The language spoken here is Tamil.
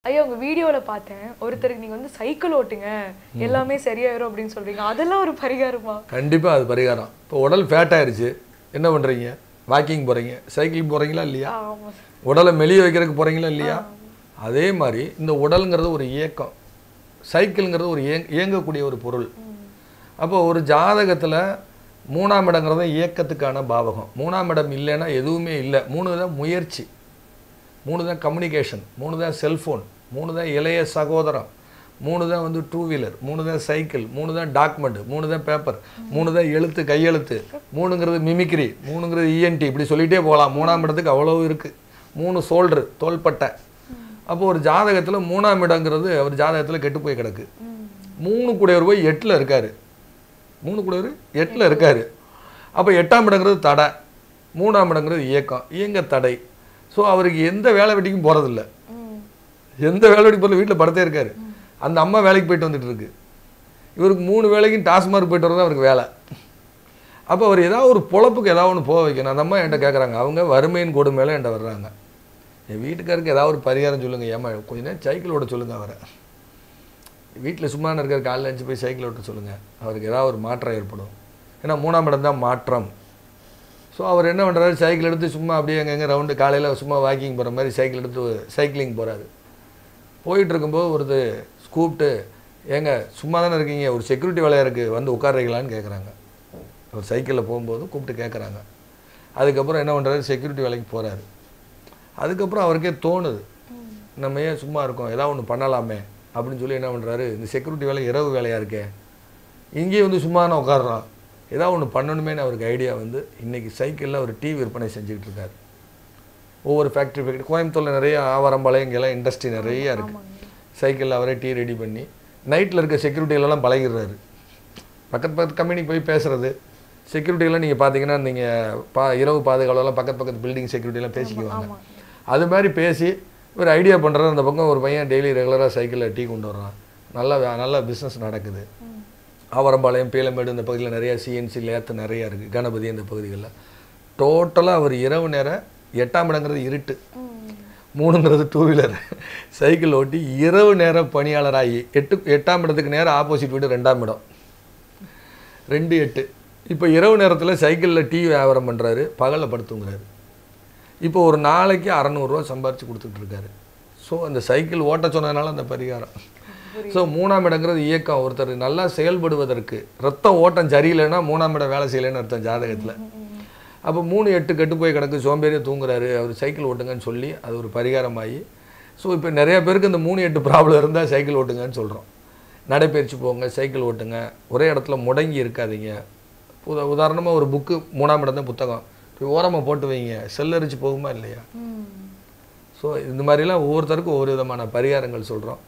ஐயா உங்க வீடியோல பார்த்தேன் ஒருத்தருக்கு நீங்க வந்து சைக்கிள் ஓட்டுங்க எல்லாமே சரியாயிரும் அப்படின்னு சொல்றீங்க அதெல்லாம் ஒரு பரிகாரமா கண்டிப்பாக அது பரிகாரம் இப்போ உடல் ஃபேட் ஆயிருச்சு என்ன பண்ணுறீங்க வாக்கிங் போகிறீங்க சைக்கிளிங் போகிறீங்களா இல்லையா ஆமா உடலை மெலிய வைக்கிறதுக்கு போகிறீங்களா இல்லையா அதே மாதிரி இந்த உடலுங்கிறது ஒரு இயக்கம் சைக்கிள்ங்கிறது ஒரு இயங்க இயங்கக்கூடிய ஒரு பொருள் அப்போ ஒரு ஜாதகத்தில் மூணாம் இடங்கிறது இயக்கத்துக்கான பாவகம் மூணாம் இடம் இல்லைன்னா எதுவுமே இல்லை மூணு தான் முயற்சி மூணு தான் கம்யூனிகேஷன் மூணு தான் செல்ஃபோன் மூணு தான் இளைய சகோதரம் மூணு தான் வந்து டூ வீலர் மூணு தான் சைக்கிள் மூணு தான் டாக்குமெண்ட் மூணு தான் பேப்பர் மூணு தான் எழுத்து கையெழுத்து மூணுங்கிறது மிமிக்ரி மூணுங்கிறது இஎன்டி இப்படி சொல்லிகிட்டே போகலாம் மூணாம் இடத்துக்கு அவ்வளோ இருக்குது மூணு சோல்ட்ரு தோள்பட்டை அப்போ ஒரு ஜாதகத்தில் மூணாம் இடங்கிறது அவர் ஜாதகத்தில் கெட்டு போய் கிடக்கு மூணு கூடையவர் போய் எட்டில் இருக்காரு மூணு கூடையவர் எட்டில் இருக்காரு அப்போ எட்டாம் இடங்கிறது தடை மூணாம் இடங்கிறது இயக்கம் இயங்க தடை ஸோ அவருக்கு எந்த வேலை வெட்டிக்கும் போகிறதில்ல ம். எந்த வேலை வெட்டிக்கு போகல வீட்டில் படுத்தே இருக்காரு அந்த அம்மா வேலைக்கு போயிட்டு வந்துட்டு இருக்கு இவருக்கு மூணு வேலைக்கும் டாஸ்மார்க் போயிட்டு வரதான் அவருக்கு வேலை அப்போ அவர் ஏதாவது ஒரு பொழப்புக்கு ஏதாவது ஒன்று போக வைக்கணும் அந்த அம்மா என்கிட்ட கேட்குறாங்க அவங்க வறுமையின் கொடுமையில என்கிட்ட வர்றாங்க என் வீட்டுக்காருக்கு ஏதாவது ஒரு பரிகாரம் சொல்லுங்கள் ஏமா கொஞ்ச நேரம் சைக்கிள் ஓட்ட சொல்லுங்கள் அவரை வீட்டில் சும்மா இருக்கிற காலையில் அஞ்சு போய் சைக்கிள் ஓட்ட சொல்லுங்கள் அவருக்கு ஏதாவது ஒரு மாற்றம் ஏற்படும் ஏன்னா மூணாம் இடம் தான் மாற்றம் ஸோ அவர் என்ன பண்ணுறாரு சைக்கிள் எடுத்து சும்மா அப்படியே எங்கெங்கே ரவுண்டு காலையில் சும்மா வாக்கிங் போகிற மாதிரி சைக்கிள் எடுத்து சைக்கிளிங் போகிறாரு போயிட்டு இருக்கும்போது ஒருத்தர் கூப்பிட்டு ஏங்க சும்மா தானே இருக்கீங்க ஒரு செக்யூரிட்டி வேலையாக இருக்குது வந்து உட்காருறீங்களான்னு கேட்குறாங்க ஒரு சைக்கிளில் போகும்போது கூப்பிட்டு கேட்குறாங்க அதுக்கப்புறம் என்ன பண்ணுறாரு செக்யூரிட்டி வேலைக்கு போகிறாரு அதுக்கப்புறம் அவருக்கே தோணுது நம்ம ஏன் சும்மா இருக்கோம் ஏதாவது ஒன்று பண்ணலாமே அப்படின்னு சொல்லி என்ன பண்ணுறாரு இந்த செக்யூரிட்டி வேலை இரவு வேலையாக இருக்கே இங்கேயே வந்து சும்மா தானே உட்காடுறோம் ஏதாவது ஒன்று பண்ணணுமேனு அவருக்கு ஐடியா வந்து இன்றைக்கி சைக்கிளில் அவர் டீ விற்பனை செஞ்சுக்கிட்டு இருக்காரு ஒவ்வொரு ஃபேக்ட்ரி ஃபேக்ட்ரி கோயம்புத்தூரில் நிறைய ஆவாரம்பாளையம் இங்கெல்லாம் இண்டஸ்ட்ரி நிறைய இருக்குது சைக்கிளில் அவரே டீ ரெடி பண்ணி நைட்டில் இருக்க செக்யூரிட்டிகளெல்லாம் பழகிடுறாரு பக்கத்து பக்கத்து கம்பெனிக்கு போய் பேசுறது செக்யூரிட்டிலாம் நீங்கள் பார்த்தீங்கன்னா நீங்கள் பா இரவு பாதுகாவலெல்லாம் பக்கத்து பக்கத்து பில்டிங் செக்யூரிட்டிலாம் பேசிக்குவாங்க அது மாதிரி பேசி ஒரு ஐடியா பண்ணுறது அந்த பக்கம் ஒரு பையன் டெய்லி ரெகுலராக சைக்கிளில் டீ கொண்டு வர்றான் நல்லா வே- நல்லா பிஸ்னஸ் நடக்குது ஆவரம்பாளையம் பீலமேடு இந்த பகுதியில் நிறைய சிஎன்சி லேத்து நிறைய இருக்குது கணபதி இந்த பகுதிகளில் டோட்டலாக அவர் இரவு நேரம் எட்டாம் இடங்கிறது இருட்டு மூணுங்கிறது டூ வீலர் சைக்கிள் ஓட்டி இரவு நேர பணியாளராகி எட்டு எட்டாம் இடத்துக்கு நேரம் ஆப்போசிட் வீடு ரெண்டாம் இடம் ரெண்டு எட்டு இப்போ இரவு நேரத்தில் சைக்கிளில் டீ வியாபாரம் பண்ணுறாரு பகலில் படுத்துங்கிறாரு இப்போ ஒரு நாளைக்கு அறநூறுரூவா சம்பாரித்து கொடுத்துட்டு இருக்காரு ஸோ அந்த சைக்கிள் ஓட்ட சொன்னதுனால அந்த பரிகாரம் ஸோ மூணாம் இடங்கிறது இயக்கம் ஒருத்தர் நல்லா செயல்படுவதற்கு ரத்த ஓட்டம் சரியில்லைன்னா மூணாம் இடம் வேலை செய்யலைன்னு அர்த்தம் ஜாதகத்தில் அப்போ மூணு எட்டு கெட்டு போய் கிடக்கு சோம்பேறியாக தூங்குறாரு அவர் சைக்கிள் ஓட்டுங்கன்னு சொல்லி அது ஒரு பரிகாரமாகி ஸோ இப்போ நிறைய பேருக்கு இந்த மூணு எட்டு ப்ராப்ளம் இருந்தால் சைக்கிள் ஓட்டுங்கன்னு சொல்கிறோம் நடைப்பயிற்சி போங்க சைக்கிள் ஓட்டுங்க ஒரே இடத்துல முடங்கி இருக்காதீங்க உத உதாரணமாக ஒரு புக்கு மூணாம் இடம் தான் புத்தகம் போய் ஓரமாக போட்டு வைங்க செல்லரிச்சு போகுமா இல்லையா ம் ஸோ இந்த மாதிரிலாம் ஒவ்வொருத்தருக்கும் ஒவ்வொரு விதமான பரிகாரங்கள் சொல்கிறோம்